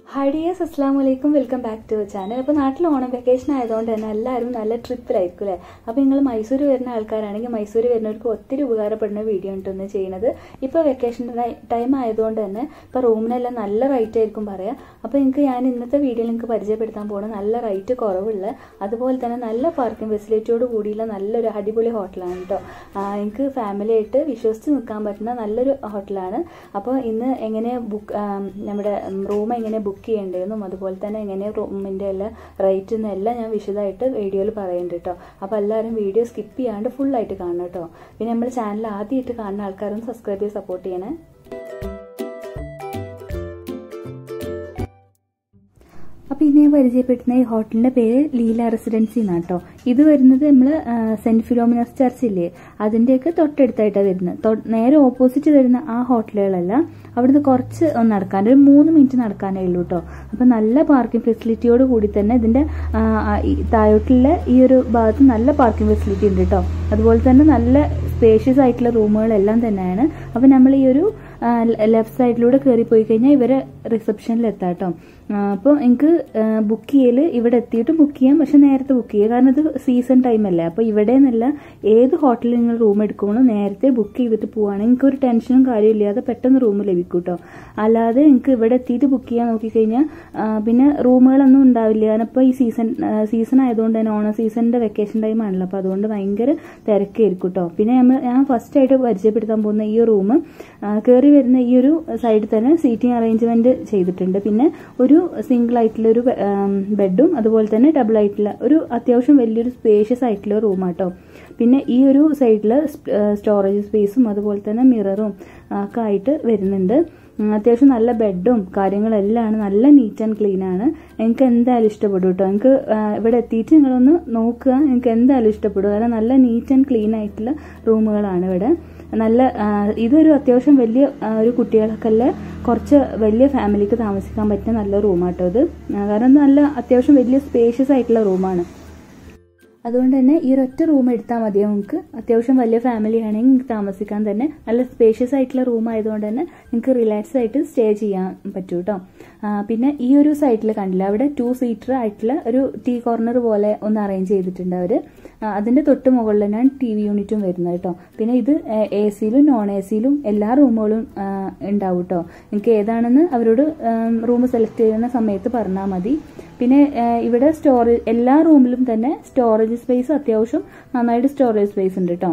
Hi dears അസ്സാം വലൈക്കും welcome back to channel അപ്പോൾ നാട്ടിൽ ഓണം വെക്കേഷൻ ആയതുകൊണ്ട് തന്നെ എല്ലാവരും നല്ല ട്രിപ്പിലായിരിക്കും അല്ലേ അപ്പോൾ നിങ്ങൾ മൈസൂർ വരുന്ന ആൾക്കാരാണെങ്കിൽ മൈസൂർ വരുന്നവർക്ക് ഒത്തിരി ഉപകാരപ്പെടുന്ന വീഡിയോ ഉണ്ടെന്ന് ചെയ്യുന്നത് ഇപ്പോൾ വെക്കേഷൻ ടൈം ആയതുകൊണ്ട് തന്നെ ഇപ്പോൾ റൂമിനെല്ലാം നല്ല റേറ്റ് ആയിരിക്കും പറയാം അപ്പോൾ നിങ്ങൾക്ക് ഞാൻ ഇന്നത്തെ വീഡിയോയിൽ നിങ്ങൾക്ക് പരിചയപ്പെടുത്താൻ പോകുന്നത് നല്ല റേറ്റ് കുറവുള്ള അതുപോലെ തന്നെ നല്ല പാർക്കിംഗ് ഫെസിലിറ്റിയോട് കൂടിയുള്ള നല്ലൊരു അടിപൊളി ഹോട്ടലാണ് കേട്ടോ എനിക്ക് ഫാമിലി ആയിട്ട് വിശ്വസിച്ച് നിൽക്കാൻ പറ്റുന്ന നല്ലൊരു ഹോട്ടലാണ് അപ്പോൾ ഇന്ന് എങ്ങനെ ബുക്ക് നമ്മുടെ റൂം എങ്ങനെ ബുക്ക് ചെയ്യേണ്ടതെന്നും അതുപോലെ തന്നെ എങ്ങനെ റൂമിൻ്റെ എല്ലാം റേറ്റും എല്ലാം ഞാൻ വിശദമായിട്ട് വീഡിയോയിൽ പറയുന്നുണ്ട് കേട്ടോ അപ്പോൾ എല്ലാവരും വീഡിയോ സ്കിപ്പ് ചെയ്യാണ്ട് ഫുള്ളായിട്ട് കാണണം കേട്ടോ പിന്നെ നമ്മൾ ചാനൽ ആദ്യമായിട്ട് കാണുന്ന ആൾക്കാരും സബ്സ്ക്രൈബ് ചെയ്ത് സപ്പോർട്ട് ചെയ്യണേ അപ്പോൾ ഇനി ഞാൻ പരിചയപ്പെടുത്തുന്ന ഈ ഹോട്ടലിന്റെ പേര് ലീല റെസിഡൻസി എന്നാണ് കേട്ടോ ഇത് വരുന്നത് നമ്മൾ സെന്റ് ഫിലോമിനസ് ചർച്ച് ഇല്ലേ അതിന്റെയൊക്കെ തൊട്ടടുത്തായിട്ടാണ് വരുന്നത് നേരെ ഓപ്പോസിറ്റ് വരുന്ന ആ ഹോട്ടലുകളല്ല അവിടുന്ന് കുറച്ച് ഒന്ന് നടക്കാൻ ഒരു മൂന്ന് മിനിറ്റ് നടക്കാനേ ഉള്ളൂ കേട്ടോ അപ്പം നല്ല പാർക്കിംഗ് ഫെസിലിറ്റിയോട് കൂടി തന്നെ ഇതിന്റെ താഴോട്ടുള്ള ഈ ഒരു ഭാഗത്ത് നല്ല പാർക്കിംഗ് ഫെസിലിറ്റി ഉണ്ട് കേട്ടോ അതുപോലെ തന്നെ നല്ല സ്പേഷ്യസ് ആയിട്ടുള്ള റൂമുകളെല്ലാം തന്നെയാണ് അപ്പം നമ്മൾ ഈ ഒരു ലെഫ്റ്റ് സൈഡിലൂടെ കയറി പോയി കഴിഞ്ഞാൽ ഇവരെ റിസപ്ഷനിൽ എത്താം കേട്ടോ അപ്പോൾ എനിക്ക് ബുക്ക് ചെയ്യൽ ഇവിടെ എത്തിയിട്ട് ബുക്ക് ചെയ്യാം പക്ഷെ നേരത്തെ ബുക്ക് ചെയ്യുക കാരണം ഇത് സീസൺ ടൈം അല്ലേ അപ്പോൾ ഇവിടെ നിന്നല്ല ഏത് ഹോട്ടലിൽ നിങ്ങൾ റൂം എടുക്കുമ്പോഴും നേരത്തെ ബുക്ക് ചെയ്തിട്ട് പോവുകയാണെങ്കിൽ നിങ്ങൾക്ക് ഒരു ടെൻഷനും കാര്യമില്ലാതെ പെട്ടെന്ന് റൂം ലഭിക്കും കേട്ടോ അല്ലാതെ നിങ്ങൾക്ക് ഇവിടെ എത്തിയിട്ട് ബുക്ക് ചെയ്യാൻ നോക്കിക്കഴിഞ്ഞാൽ പിന്നെ റൂമുകളൊന്നും ഉണ്ടാവില്ല കാരണം ഇപ്പോൾ ഈ സീസൺ സീസൺ ആയതുകൊണ്ട് തന്നെ ഓണം സീസണിൻ്റെ വെക്കേഷൻ ടൈം ആണല്ലോ അപ്പോൾ അതുകൊണ്ട് ഭയങ്കര തിരക്കായിരിക്കും കേട്ടോ പിന്നെ നമ്മൾ ഞാൻ ഫസ്റ്റ് ആയിട്ട് പരിചയപ്പെടുത്താൻ പോകുന്ന ഈ റൂം കയറി വരുന്ന ഈ ഒരു സൈഡിൽ തന്നെ സീറ്റിംഗ് അറേഞ്ച്മെന്റ് ചെയ്തിട്ടുണ്ട് പിന്നെ ഒരു സിംഗിൾ ആയിട്ടുള്ള ഒരു ബെഡും അതുപോലെ തന്നെ ഡബിൾ ആയിട്ടുള്ള ഒരു അത്യാവശ്യം വലിയൊരു സ്പേഷ്യസ് ആയിട്ടുള്ള റൂമാട്ടോ പിന്നെ ഈ ഒരു സൈഡിൽ സ്റ്റോറേജ് സ്പേസും അതുപോലെ തന്നെ മിററും ഒക്കെ ആയിട്ട് വരുന്നുണ്ട് അത്യാവശ്യം നല്ല ബെഡും കാര്യങ്ങളെല്ലാം നല്ല നീറ്റ് ആൻഡ് ക്ലീൻ ആണ് എനിക്ക് എന്തായാലും ഇഷ്ടപ്പെടും കേട്ടോ എനിക്ക് ഇവിടെ എത്തിയിട്ട് നിങ്ങളൊന്ന് നോക്കുക എനിക്ക് എന്തായാലും ഇഷ്ടപ്പെടും കാരണം നല്ല നീറ്റ് ആൻഡ് ക്ലീൻ ആയിട്ടുള്ള റൂമുകളാണ് ഇവിടെ നല്ല ഇതൊരു അത്യാവശ്യം വലിയ ഒരു കുട്ടികൾക്കല്ല കുറച്ച് വലിയ ഫാമിലിക്ക് താമസിക്കാൻ പറ്റുന്ന നല്ല റൂമാട്ടോ ഇത് കാരണം നല്ല അത്യാവശ്യം വലിയ സ്പേഷ്യസ് ആയിട്ടുള്ള റൂമാണ് അതുകൊണ്ട് തന്നെ ഈ ഒരൊറ്റ റൂം എടുത്താൽ മതി നിങ്ങൾക്ക് അത്യാവശ്യം വലിയ ഫാമിലി ആണെങ്കിൽ നിങ്ങൾക്ക് താമസിക്കാൻ തന്നെ നല്ല സ്പേഷ്യസ് ആയിട്ടുള്ള റൂം ആയതുകൊണ്ട് തന്നെ നിങ്ങൾക്ക് റിലാക്സ് ആയിട്ട് സ്റ്റേ ചെയ്യാൻ പറ്റൂ കേട്ടോ പിന്നെ ഈ ഒരു സൈഡിൽ കണ്ടില്ല അവിടെ ടു സീറ്റർ ആയിട്ടുള്ള ഒരു ടീ കോർണർ പോലെ ഒന്ന് അറേഞ്ച് ചെയ്തിട്ടുണ്ട് അവർ അതിന്റെ തൊട്ട് മുകളിൽ തന്നെയാണ് ടി വി യൂണിറ്റും വരുന്നത് കേട്ടോ പിന്നെ ഇത് എ സിയിലും നോൺ എ സിയിലും എല്ലാ റൂമുകളും ഉണ്ടാവും കേട്ടോ നിങ്ങൾക്ക് ഏതാണെന്ന് അവരോട് റൂം സെലക്ട് ചെയ്യുന്ന സമയത്ത് പറഞ്ഞാൽ മതി പിന്നെ ഇവിടെ സ്റ്റോറേജ് എല്ലാ റൂമിലും തന്നെ സ്റ്റോറേജ് സ്പേസ് അത്യാവശ്യം നന്നായിട്ട് സ്റ്റോറേജ് സ്പേസ് ഉണ്ട് കേട്ടോ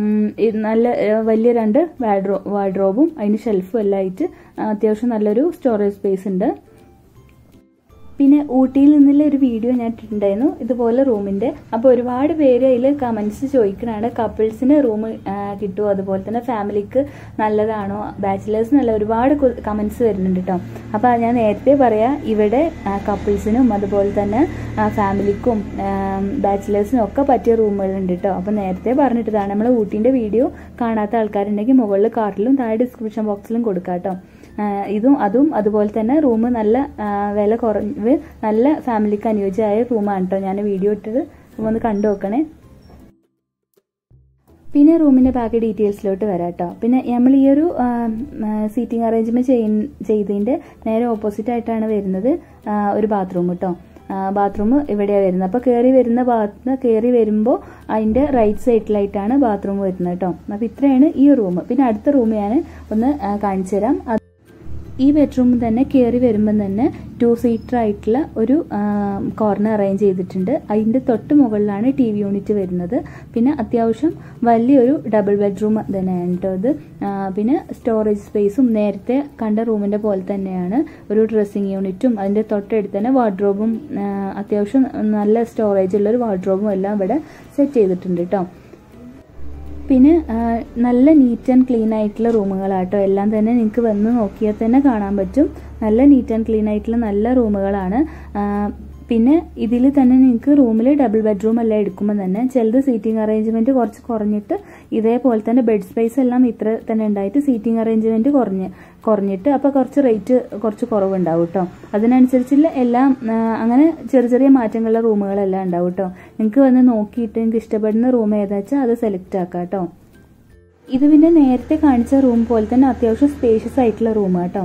നല്ല വലിയ രണ്ട് വാഡ്രോ വാഡ്രോബും അതിന് ഷെൽഫും എല്ലാം ആയിട്ട് അത്യാവശ്യം നല്ലൊരു സ്റ്റോറേജ് സ്പേസ് ഉണ്ട് പിന്നെ ഊട്ടിയിൽ നിന്നുള്ള ഒരു വീഡിയോ ഞാൻ ഇട്ടിട്ടുണ്ടായിരുന്നു ഇതുപോലെ റൂമിന്റെ അപ്പോൾ ഒരുപാട് പേര് അതിൽ കമന്റ്സ് ചോദിക്കണാണ് കപ്പിൾസിന് റൂം കിട്ടുമോ അതുപോലെ തന്നെ ഫാമിലിക്ക് നല്ലതാണോ ബാച്ചിലേഴ്സിനല്ല ഒരുപാട് കമന്റ്സ് വരുന്നുണ്ട് കേട്ടോ അപ്പോൾ ഞാൻ നേരത്തെ പറയാം ഇവിടെ കപ്പിൾസിനും അതുപോലെ തന്നെ ഫാമിലിക്കും ബാച്ചിലേഴ്സിനും ഒക്കെ പറ്റിയ റൂമുകളുണ്ട് കേട്ടോ അപ്പോൾ നേരത്തെ പറഞ്ഞിട്ടതാണ് നമ്മൾ ഊട്ടീൻ്റെ വീഡിയോ കാണാത്ത ആൾക്കാരുണ്ടെങ്കിൽ മുകളിൽ കാർട്ടിലും താഴെ ഡിസ്ക്രിപ്ഷൻ ബോക്സിലും കൊടുക്കാം കേട്ടോ ഇതും അതും അതുപോലെ തന്നെ റൂം നല്ല വില കുറവ് നല്ല ഫാമിലിക്ക് അനുയോജ്യമായ റൂമാണ് കേട്ടോ ഞാൻ വീഡിയോ ഇട്ടത് ഒന്ന് കണ്ടു നോക്കണേ പിന്നെ റൂമിന്റെ ബാക്കി ഡീറ്റെയിൽസിലോട്ട് വരാം കേട്ടോ പിന്നെ നമ്മൾ ഈ ഒരു സീറ്റിംഗ് അറേഞ്ച്മെന്റ് ചെയ്തതിന്റെ നേരെ ഓപ്പോസിറ്റ് ആയിട്ടാണ് വരുന്നത് ഒരു ബാത്റൂം കേട്ടോ ബാത്റൂം ഇവിടെയാണ് വരുന്നത് അപ്പോൾ കയറി വരുന്ന ഭാഗത്ത് കയറി വരുമ്പോൾ അതിൻ്റെ റൈറ്റ് സൈഡിലായിട്ടാണ് ബാത്റൂം വരുന്നത് കേട്ടോ അപ്പോൾ ഇത്രയാണ് ഈ റൂം പിന്നെ അടുത്ത റൂം ഞാൻ ഒന്ന് കാണിച്ചു തരാം ഈ ബെഡ്റൂമിൽ തന്നെ കയറി വരുമ്പം തന്നെ ടു സീറ്റർ ആയിട്ടുള്ള ഒരു കോർണർ അറേഞ്ച് ചെയ്തിട്ടുണ്ട് അതിൻ്റെ തൊട്ട് മുകളിലാണ് ടി വി യൂണിറ്റ് വരുന്നത് പിന്നെ അത്യാവശ്യം വലിയൊരു ഡബിൾ ബെഡ്റൂം തന്നെയാണ് കേട്ടോ ഇത് പിന്നെ സ്റ്റോറേജ് സ്പേസും നേരത്തെ കണ്ട റൂമിൻ്റെ പോലെ തന്നെയാണ് ഒരു ഡ്രസ്സിങ് യൂണിറ്റും അതിൻ്റെ തൊട്ടടുത്ത് തന്നെ വാർഡ്രോബും അത്യാവശ്യം നല്ല സ്റ്റോറേജ് ഉള്ള ഒരു വാർഡ്രോബും എല്ലാം ഇവിടെ സെറ്റ് ചെയ്തിട്ടുണ്ട് കേട്ടോ പിന്നെ നല്ല നീറ്റ് ആൻഡ് ക്ലീൻ ആയിട്ടുള്ള റൂമുകളാട്ടോ എല്ലാം തന്നെ നിങ്ങൾക്ക് വന്ന് നോക്കിയാൽ തന്നെ കാണാൻ പറ്റും നല്ല നീറ്റ് ആൻഡ് ക്ലീൻ ആയിട്ടുള്ള നല്ല റൂമുകളാണ് പിന്നെ ഇതിൽ തന്നെ നിങ്ങൾക്ക് റൂമിൽ ഡബിൾ ബെഡ്റൂം എല്ലാം എടുക്കുമ്പോൾ തന്നെ ചിലത് സീറ്റിംഗ് അറേഞ്ച്മെന്റ് കുറച്ച് കുറഞ്ഞിട്ട് ഇതേപോലെ തന്നെ ബെഡ് സ്പേസ് എല്ലാം ഇത്ര തന്നെ ഉണ്ടായിട്ട് സീറ്റിംഗ് അറേഞ്ച്മെന്റ് കുറഞ്ഞ് കുറഞ്ഞിട്ട് അപ്പോൾ കുറച്ച് റേറ്റ് കുറച്ച് കുറവുണ്ടാവും കേട്ടോ അതിനനുസരിച്ചുള്ള എല്ലാം അങ്ങനെ ചെറിയ ചെറിയ മാറ്റങ്ങളുള്ള റൂമുകളെല്ലാം ഉണ്ടാവും കേട്ടോ നിങ്ങൾക്ക് വന്ന് നോക്കിയിട്ട് നിങ്ങൾക്ക് ഇഷ്ടപ്പെടുന്ന റൂം ഏതാ വെച്ചാൽ അത് സെലക്ട് ആക്കാം കേട്ടോ ഇത് പിന്നെ നേരത്തെ കാണിച്ച റൂം പോലെ തന്നെ അത്യാവശ്യം സ്പേഷ്യസ് ആയിട്ടുള്ള റൂം കേട്ടോ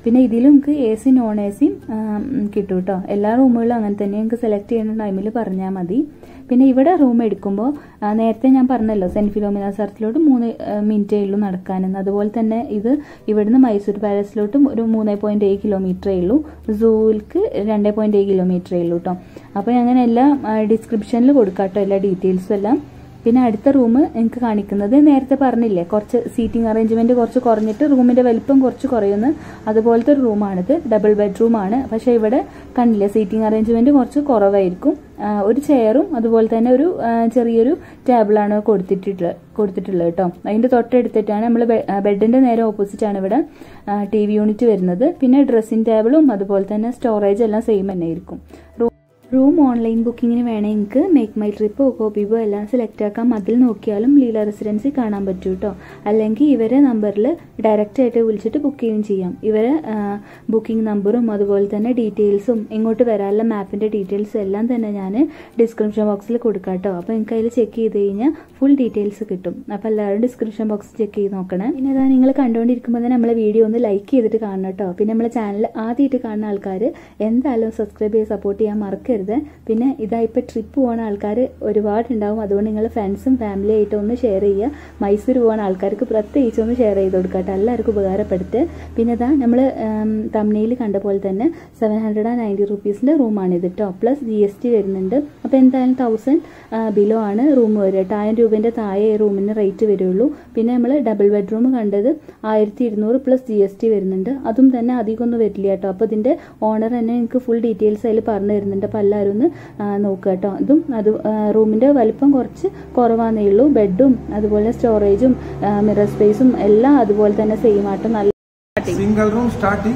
പിന്നെ ഇതിലും നിങ്ങൾക്ക് എ സി നോൺ എ സിയും കിട്ടും കേട്ടോ എല്ലാ റൂമുകളും അങ്ങനെ തന്നെ നിങ്ങൾക്ക് സെലക്ട് ചെയ്യുന്ന ടൈമിൽ പറഞ്ഞാൽ മതി പിന്നെ ഇവിടെ റൂം എടുക്കുമ്പോൾ നേരത്തെ ഞാൻ പറഞ്ഞല്ലോ സെന്റ് ഫിലോമിന സർച്ചിലോട്ട് മൂന്ന് മിനിറ്റേ ഉള്ളൂ നടക്കാനെന്ന് അതുപോലെ തന്നെ ഇത് ഇവിടുന്ന് മൈസൂർ പാലസിലോട്ട് ഒരു മൂന്ന് പോയിന്റ് ഏഴ് കിലോമീറ്ററേ ഉള്ളൂ സൂവിൽക്ക് രണ്ട് പോയിന്റ് ഏഴ് കിലോമീറ്ററേ ഉള്ളൂ കേട്ടോ അപ്പോൾ അങ്ങനെ എല്ലാം ഡിസ്ക്രിപ്ഷനിൽ കൊടുക്കാം കേട്ടോ എല്ലാ ഡീറ്റെയിൽസും എല്ലാം പിന്നെ അടുത്ത റൂം എനിക്ക് കാണിക്കുന്നത് നേരത്തെ പറഞ്ഞില്ലേ കുറച്ച് സീറ്റിംഗ് അറേഞ്ച്മെന്റ് കുറച്ച് കുറഞ്ഞിട്ട് റൂമിന്റെ വലിപ്പം കുറച്ച് കുറയുന്നു അതുപോലത്തെ ഒരു റൂമാണിത് ഡബിൾ ബെഡ്റൂം ആണ് പക്ഷേ ഇവിടെ കണ്ടില്ലേ സീറ്റിംഗ് അറേഞ്ച്മെന്റ് കുറച്ച് കുറവായിരിക്കും ഒരു ചെയറും അതുപോലെ തന്നെ ഒരു ചെറിയൊരു ടേബിളാണ് കൊടുത്തിട്ടുള്ളത് കൊടുത്തിട്ടുള്ളത് കേട്ടോ അതിന്റെ തൊട്ടടുത്തിട്ടാണ് നമ്മൾ ബെഡിന്റെ നേരെ ഓപ്പോസിറ്റ് ആണ് ഇവിടെ ടി വി യൂണിറ്റ് വരുന്നത് പിന്നെ ഡ്രസ്സിംഗ് ടേബിളും അതുപോലെ തന്നെ സ്റ്റോറേജ് എല്ലാം സെയിം തന്നെ ആയിരിക്കും റൂം ഓൺലൈൻ ബുക്കിങ്ങിന് വേണമെങ്കിൽ നിങ്ങൾക്ക് മേക്ക് മൈ ട്രിപ്പോ കോപ്പിബോ എല്ലാം സെലക്ട് ആക്കാം അതിൽ നോക്കിയാലും ലീല റെസിഡൻസി കാണാൻ പറ്റും കേട്ടോ അല്ലെങ്കിൽ ഇവരെ നമ്പറിൽ ഡയറക്റ്റ് ആയിട്ട് വിളിച്ചിട്ട് ബുക്ക് ചെയ്യുകയും ചെയ്യാം ഇവരെ ബുക്കിംഗ് നമ്പറും അതുപോലെ തന്നെ ഡീറ്റെയിൽസും ഇങ്ങോട്ട് വരാനുള്ള മാപ്പിൻ്റെ ഡീറ്റെയിൽസും എല്ലാം തന്നെ ഞാൻ ഡിസ്ക്രിപ്ഷൻ ബോക്സിൽ കൊടുക്കാം കേട്ടോ അപ്പോൾ നിങ്ങൾക്ക് അതിൽ ചെക്ക് ചെയ്ത് കഴിഞ്ഞാൽ ഫുൾ ഡീറ്റെയിൽസ് കിട്ടും അപ്പോൾ എല്ലാവരും ഡിസ്ക്രിപ്ഷൻ ബോക്സ് ചെക്ക് ചെയ്ത് നോക്കണേ പിന്നെ ഇതാ നിങ്ങൾ കണ്ടുകൊണ്ടിരിക്കുമ്പോൾ തന്നെ നമ്മളെ വീഡിയോ ഒന്ന് ലൈക്ക് ചെയ്തിട്ട് കാണണം കേട്ടോ പിന്നെ നമ്മളെ ചാനൽ ആദ്യമായിട്ട് കാണുന്ന ആൾക്കാർ എന്തായാലും സബ്സ്ക്രൈബ് ചെയ്ത് സപ്പോർട്ട് ചെയ്യാൻ മറക്കരുത് പിന്നെ ഇതാ ഇപ്പോൾ ട്രിപ്പ് പോകുന്ന ആൾക്കാർ ഒരുപാടുണ്ടാവും അതുകൊണ്ട് നിങ്ങൾ ഫ്രണ്ട്സും ഫാമിലി ആയിട്ട് ഒന്ന് ഷെയർ ചെയ്യുക മൈസൂർ പോകുന്ന ആൾക്കാർക്ക് പ്രത്യേകിച്ച് ഒന്ന് ഷെയർ ചെയ്ത് കൊടുക്കുക കേട്ടോ എല്ലാവർക്കും ഉപകാരപ്പെടുത്ത് പിന്നെ ഇതാ നമ്മൾ തമിഴിൽ കണ്ട പോലെ തന്നെ സെവൻ ഹൺഡ്രഡ് ആൻഡ് നയൻറ്റി റുപ്പീസിൻ്റെ റൂമാണിത് കേട്ടോ പ്ലസ് ജി എസ് ടി വരുന്നുണ്ട് അപ്പോൾ എന്തായാലും തൗസൻഡ് ബിലോ ആണ് റൂം വരിക കേട്ടോ ആയിരം രൂപേൻ്റെ താഴെ ഈ റൂമിന് റേറ്റ് വരുള്ളൂ പിന്നെ നമ്മൾ ഡബിൾ ബെഡ്റൂം കണ്ടത് ആയിരത്തി ഇരുന്നൂറ് പ്ലസ് ജി എസ് ടി വരുന്നുണ്ട് അതും തന്നെ അധികമൊന്നും വരില്ല കേട്ടോ അപ്പോൾ ഇതിൻ്റെ ഓണർ തന്നെ എനിക്ക് ഫുൾ ഡീറ്റെയിൽസ് അതിൽ പറഞ്ഞു തരുന്നുണ്ട് അപ്പോൾ എല്ലാവരും ഒന്ന് നോക്കുക കേട്ടോ അതും അത് റൂമിൻ്റെ വലിപ്പം കുറച്ച് കുറവാന്നേ ഉള്ളൂ ബെഡും അതുപോലെ സ്റ്റോറേജും മിറർ സ്പേസും എല്ലാം അതുപോലെ തന്നെ സെയിം ആട്ടോ നല്ല Single room starting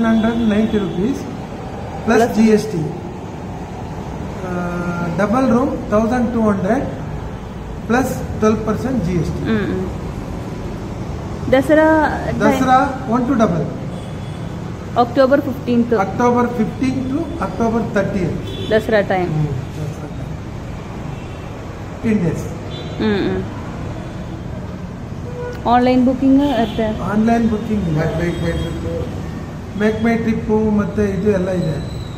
790 rupees plus GST. Uh, double room 1200 plus 12% GST. Dasara Dasra 1 to double. October fifteenth October 15 to October 30th. Dasara time Mm, Dasra time. 15 days. Online booking എത്ര online booking make my trip ಮತ್ತೆ ಇದು ಎಲ್ಲ ಇದೆ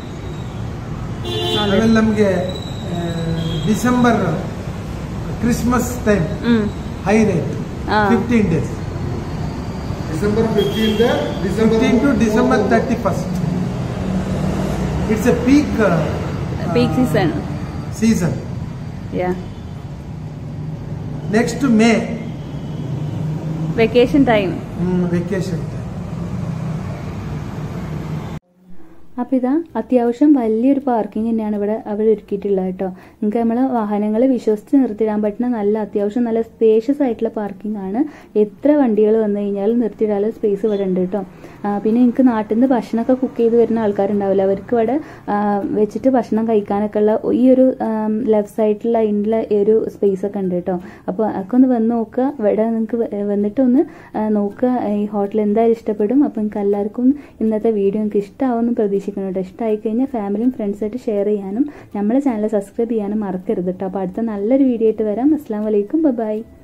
ಆಮೇಲೆ ನಮಗೆ December Christmas time high rate Ah. Fifteen days December 15th, December fifteen to December thirty first it's a peak peak season season yeah next May vacation time vacation അപ്പോൾ ഇതാ അത്യാവശ്യം വലിയൊരു പാർക്കിംഗ് തന്നെയാണ് ഇവിടെ അവർ ഒരുക്കിയിട്ടുള്ളത് കേട്ടോ നിങ്ങൾക്ക് നമ്മളെ വാഹനങ്ങൾ വിശ്വസിച്ച് നിർത്തിയിടാൻ പറ്റുന്ന നല്ല അത്യാവശ്യം നല്ല സ്പേഷ്യസ് ആയിട്ടുള്ള പാർക്കിംഗ് ആണ് എത്ര വണ്ടികൾ വന്നു കഴിഞ്ഞാലും നിർത്തിയിടാനുള്ള സ്പേസ് ഇവിടെ ഉണ്ട് കേട്ടോ ആ, പിന്നെ നിങ്ങൾക്ക് നാട്ടിൽ നിന്ന് ഭക്ഷണമൊക്കെ കുക്ക് ചെയ്ത് വരുന്ന ആൾക്കാരുണ്ടാവില്ല അവർക്ക് ഇവിടെ ആ, വെച്ചിട്ട് ഭക്ഷണം കഴിക്കാനൊക്കെ ഉള്ള ഈ ഒരു ലെഫ്റ്റ് സൈഡിലുള്ള അതിൻ്റെ ഒരു സ്പേസ് ഒക്കെ ഉണ്ട് കേട്ടോ അപ്പോൾ അതൊക്കെ ഒന്ന് വന്ന് നോക്കുക ഇവിടെ നിങ്ങൾക്ക് വന്നിട്ട് ഒന്ന് ആ, നോക്കുക ഈ ഹോട്ടൽ എന്തായാലും ഇഷ്ടപ്പെടും അപ്പോൾ നിങ്ങൾക്ക് എല്ലാവർക്കും ഇന്നത്തെ വീഡിയോ നിങ്ങൾക്ക് ഇഷ്ടമാവുമെന്ന് പ്രതീക്ഷിക്കുന്നു കേട്ടോ ഇഷ്ടമായി കഴിഞ്ഞാൽ ഫാമിലിയും ഫ്രണ്ട്സായിട്ട് ഷെയർ ചെയ്യാനും നമ്മുടെ ചാനൽ സബ്സ്ക്രൈബ് ചെയ്യാനും മറക്കരുത് കേട്ടോ അപ്പോൾ അടുത്ത നല്ലൊരു വീഡിയോ ആയിട്ട് വരാം അസ്സാം വലൈക്കും ബൈ